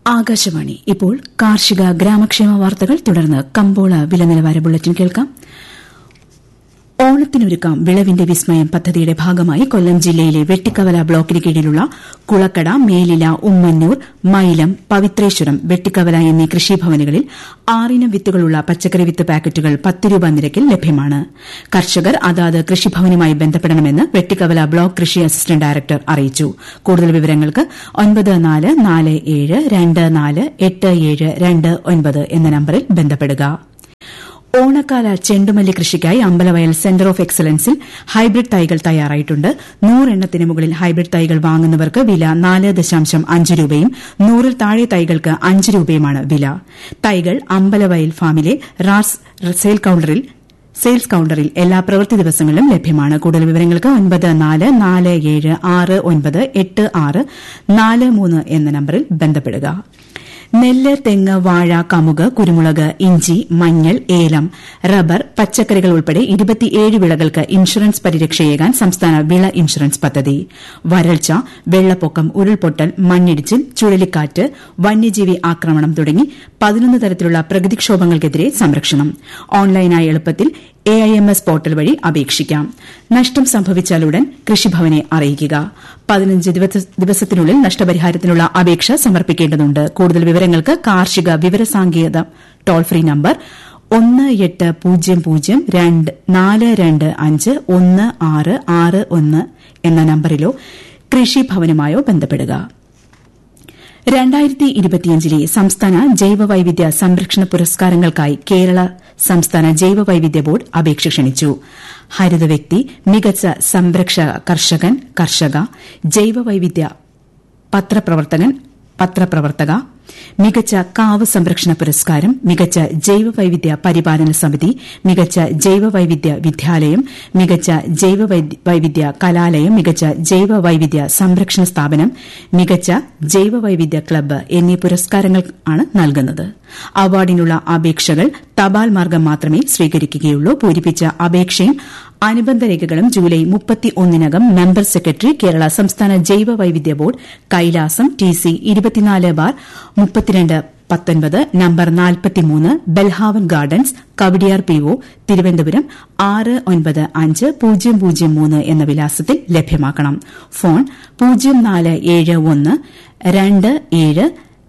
ആകാശവാണി ഇപ്പോൾ കാർഷിക ഗ്രാമക്ഷേമ വാർത്തകൾ തുടർന്ന് കമ്പോള വില നിലവാര ബുള്ളറ്റിൻ കേൾക്കാം ഓണത്തിനൊരുക്കാം വിളവിന്റെ വിസ്മയം പദ്ധതിയുടെ ഭാഗമായി കൊല്ലം ജില്ലയിലെ വെട്ടിക്കവല ബ്ലോക്കിന് കീഴിലുള്ള കുളക്കട മേലില ഉമ്മന്നൂർ മൈലം പവിത്രേശ്വരം വെട്ടിക്കവല എന്നീ കൃഷിഭവനുകളിൽ ആറിനം വിത്തുകളുള്ള പച്ചക്കറി വിത്ത് പാക്കറ്റുകൾ പത്ത് രൂപ നിരക്കിൽ ലഭ്യമാണ് കർഷകർ അതാത് കൃഷിഭവനുമായി ബന്ധപ്പെടണമെന്ന് വെട്ടിക്കവല ബ്ലോക്ക് കൃഷി അസിസ്റ്റന്റ് ഡയറക്ടർ അറിയിച്ചു കൂടുതൽ വിവരങ്ങൾക്ക് ഒൻപത് നാല് നാല് ഏഴ് രണ്ട് നാല് എട്ട് ഏഴ് രണ്ട് ഒൻപത് എന്ന നമ്പറിൽ ബന്ധപ്പെടുക ഓണക്കാല ചെണ്ടുമല്ലി കൃഷിക്കായി അമ്പലവയൽ സെന്റർ ഓഫ് എക്സലൻസിൽ ഹൈബ്രിഡ് തൈകൾ തയ്യാറായിട്ടുണ്ട് നൂറെണ്ണത്തിന് മുകളിൽ ഹൈബ്രിഡ് തൈകൾ വാങ്ങുന്നവർക്ക് വില നാല് ദശാംശം അഞ്ച് രൂപയും നൂറിൽ താഴെ തൈകൾക്ക് അഞ്ച് രൂപയുമാണ് വില തൈകൾ അമ്പലവയൽ ഫാമിലെ റാസ് സെയിൽ കൌണ്ടറിൽ സെയിൽസ് കൌണ്ടറിൽ എല്ലാ പ്രവൃത്തി ദിവസങ്ങളിലും ലഭ്യമാണ് കൂടുതൽ വിവരങ്ങൾക്ക് ഒൻപത് നാല് നാല് ഏഴ് ആറ് ഒൻപത് എട്ട് ആറ് നാല് മൂന്ന് എന്ന നമ്പറിൽ ബന്ധപ്പെടുക നെല്ല് തെങ്ങ് വാഴ കമുക് കുരുമുളക് ഇഞ്ചി മഞ്ഞൾ ഏലം റബ്ബർ പച്ചക്കറികൾ ഉൾപ്പെടെ ഇരുപത്തിയേഴ് വിളകൾക്ക് ഇൻഷുറൻസ് പരിരക്ഷയേകാൻ സംസ്ഥാന വിള ഇൻഷുറൻസ് പദ്ധതി വരൾച്ച വെള്ളപ്പൊക്കം ഉരുൾപൊട്ടൽ മണ്ണിടിച്ചിൽ ചുഴലിക്കാറ്റ് വന്യജീവി ആക്രമണം തുടങ്ങി പതിനൊന്ന് തരത്തിലുള്ള പ്രകൃതിക്ഷോഭങ്ങൾക്കെതിരെ സംരക്ഷണം ഓൺലൈനായി എളുപ്പത്തിൽ A I M S portal വഴി അപേക്ഷിക്കാം നഷ്ടം സംഭവിച്ചാലുടൻ കൃഷിഭവനെ അറിയിക്കുക പതിനഞ്ച് ദിവസത്തിനുള്ളിൽ നഷ്ടപരിഹാരത്തിനുള്ള അപേക്ഷ സമർപ്പിക്കേണ്ടതുണ്ട് കൂടുതൽ വിവരങ്ങൾക്ക് കാർഷിക വിവരസാങ്കേതിക ടോൾ ഫ്രീ നമ്പർ ഒന്ന് എട്ട് പൂജ്യം പൂജ്യം രണ്ട് നാല് രണ്ട് അഞ്ച് ഒന്ന് ആറ് ആറ് ഒന്ന് എന്ന നമ്പറിലോ കൃഷിഭവനുമായോ ബന്ധപ്പെടുക രണ്ടായിരത്തി ഇരുപത്തിയഞ്ചിലെ സംസ്ഥാന ജൈവവൈവിധ്യ സംരക്ഷണ പുരസ്കാരങ്ങൾക്കായി കേരള സംസ്ഥാന ജൈവവൈവിധ്യ ബോർഡ് അപേക്ഷ ക്ഷണിച്ചു ഹരിത വ്യക്തി മികച്ച സംരക്ഷക കർഷകൻ കർഷക ജൈവവൈവിധ്യ പത്രപ്രവർത്തകൻ പത്രപ്രവർത്തക മികച്ച കാവ് സംരക്ഷണ പുരസ്കാരം മികച്ച ജൈവവൈവിധ്യ പരിപാലന സമിതി മികച്ച ജൈവവൈവിധ്യ വിദ്യാലയം മികച്ച ജൈവവൈവിധ്യ കലാലയം മികച്ച ജൈവവൈവിധ്യ സംരക്ഷണ സ്ഥാപനം മികച്ച ജൈവവൈവിധ്യ ക്ലബ്ബ് എന്നീ പുരസ്കാരങ്ങൾ ആണ് നൽകുന്നത് അവാർഡിനുള്ള അപേക്ഷകൾ തപാൽ മാർഗം മാത്രമേ സ്വീകരിക്കുകയുള്ളൂ പൂരിപ്പിച്ച അപേക്ഷയും അനുബന്ധ രേഖകളും ജൂലൈ മുപ്പത്തിയൊന്നിനകം മെമ്പർ സെക്രട്ടറി കേരള സംസ്ഥാന ജൈവ വൈവിധ്യ ബോർഡ് കൈലാസം ടി സി ഇരുപത്തിനാല് ബാർ മുപ്പത്തിരണ്ട് പത്തൊൻപത് നമ്പർ നാൽപ്പത്തിമൂന്ന് Belhaven gardens Kowdiar P O Thiruvananthapuram ആറ് ഒൻപത് അഞ്ച് പൂജ്യം പൂജ്യം മൂന്ന് എന്ന വിലാസത്തിൽ ലഭ്യമാക്കണം ഫോൺ പൂജ്യം നാല് ഏഴ് ഒന്ന് രണ്ട് ഏഴ്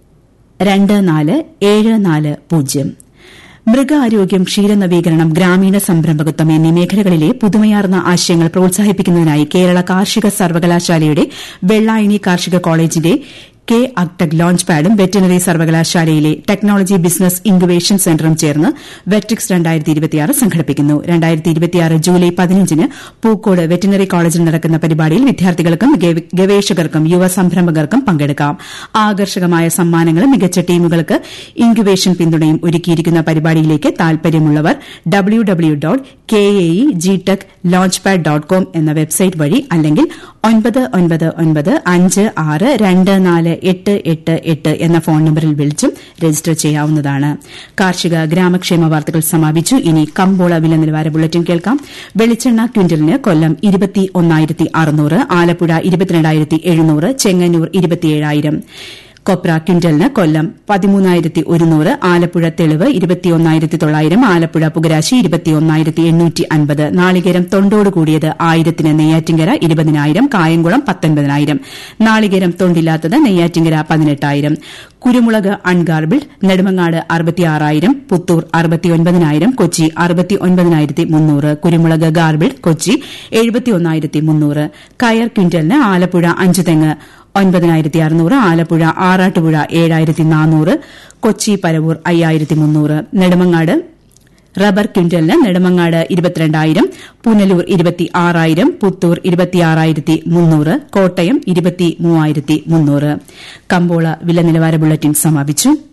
രണ്ട് നാല് ഏഴ് നാല് പൂജ്യം മൃഗാരോഗ്യം ക്ഷീരനവീകരണം ഗ്രാമീണ സംരംഭകത്വം എന്നീ മേഖലകളിലെ പുതുമയാർന്ന ആശയങ്ങൾ പ്രോത്സാഹിപ്പിക്കുന്നതിനായി കേരള കാർഷിക സർവകലാശാലയുടെ വെള്ളായണി കാർഷിക കോളേജിന്റെ കെ അക്ടക് ലോഞ്ച് പാഡും വെറ്ററിനറി സർവകലാശാലയിലെ ടെക്നോളജി ബിസിനസ് ഇൻക്യുബേഷൻ സെന്ററും ചേർന്ന് വെട്രിക്സ് സംഘടിപ്പിക്കുന്നു ജൂലൈ പതിനഞ്ചിന് പൂക്കോട് വെറ്ററിനറി കോളേജിൽ നടക്കുന്ന പരിപാടിയിൽ വിദ്യാർത്ഥികൾക്കും ഗവേഷകർക്കും യുവ സംരംഭകർക്കും പങ്കെടുക്കാം ആകർഷകമായ സമ്മാനങ്ങളും മികച്ച ടീമുകൾക്ക് ഇൻക്യുബേഷൻ പിന്തുണയും ഒരുക്കിയിരിക്കുന്ന പരിപാടിയിലേക്ക് താൽപര്യമുള്ളവർ W W dot K A E G tech launch pad dot com എന്ന വെബ്സൈറ്റ് വഴി അല്ലെങ്കിൽ ഒൻപത് ഒൻപത് ഒൻപത് അഞ്ച് ആറ് രണ്ട് നാല് എട്ട് എട്ട് എട്ട് എന്ന ഫോൺ നമ്പറിൽ വിളിച്ചും രജിസ്റ്റർ ചെയ്യാവുന്നതാണ് കാർഷിക ഗ്രാമക്ഷേമ വാർത്തകൾ സമാപിച്ചു ഇനി കമ്പോള വില നിലവാര ബുള്ളറ്റിൻ കേൾക്കാം വെളിച്ചെണ്ണ ക്വിന്റലിന് കൊല്ലം ഇരുപത്തി ഒന്നായിരത്തി അറുന്നൂറ് ആലപ്പുഴ ഇരുപത്തിരണ്ടായിരത്തി എഴുന്നൂറ് ചെങ്ങന്നൂർ ഇരുപത്തിയേഴായിരം കൊപ്ര ക്വിന്റലിന് കൊല്ലം പതിമൂന്നായിരത്തി ഒരുന്നൂറ് ആലപ്പുഴ തെളിവ് ഇരുപത്തിയൊന്നായിരത്തി തൊള്ളായിരം ആലപ്പുഴ പുകരാശി ഇരുപത്തിയൊന്നായിരത്തി എണ്ണൂറ്റി അൻപത് നാളികേരം തൊണ്ടോട് കൂടിയത് ആയിരത്തിന് നെയ്യാറ്റിങ്കര ഇരുപതിനായിരം കായംകുളം പത്തൊൻപതിനായിരം നാളികേരം തൊണ്ടില്ലാത്തത് നെയ്യാറ്റിങ്കര പതിനെട്ടായിരം കുരുമുളക് അൺഗാർബിൾഡ് നെടുമങ്ങാട് അറുപത്തിയാറായിരം പുത്തൂർ അറുപത്തിയൊൻപതിനായിരം കൊച്ചി അറുപത്തിയൊൻപതിനായിരത്തി മുന്നൂറ് കുരുമുളക് ഗാർബിൾഡ് കൊച്ചി എഴുപത്തിയൊന്നായിരത്തി മുന്നൂറ് കയർ ക്വിന്റലിന് ആലപ്പുഴ അഞ്ചുതെങ്ങ് ഒൻപതിനായിരത്തി അറുന്നൂറ് ആലപ്പുഴ ആറാട്ടുപുഴ ഏഴായിരത്തി നാനൂറ് കൊച്ചി പരവൂർ അയ്യായിരത്തി മുന്നൂറ് നെടുമങ്ങാട് റബ്ബർ ക്വിന്റലിന് നെടുമങ്ങാട് ഇരുപത്തിരണ്ടായിരം പുനലൂർ ഇരുപത്തി ആറായിരം പുത്തൂർ ഇരുപത്തിയാറായിരത്തി മുന്നൂറ് കോട്ടയം ഇരുപത്തി മൂവായിരത്തി മുന്നൂറ് കമ്പോള വില നിലവാര ബുള്ളറ്റിൻ സമാപിച്ചു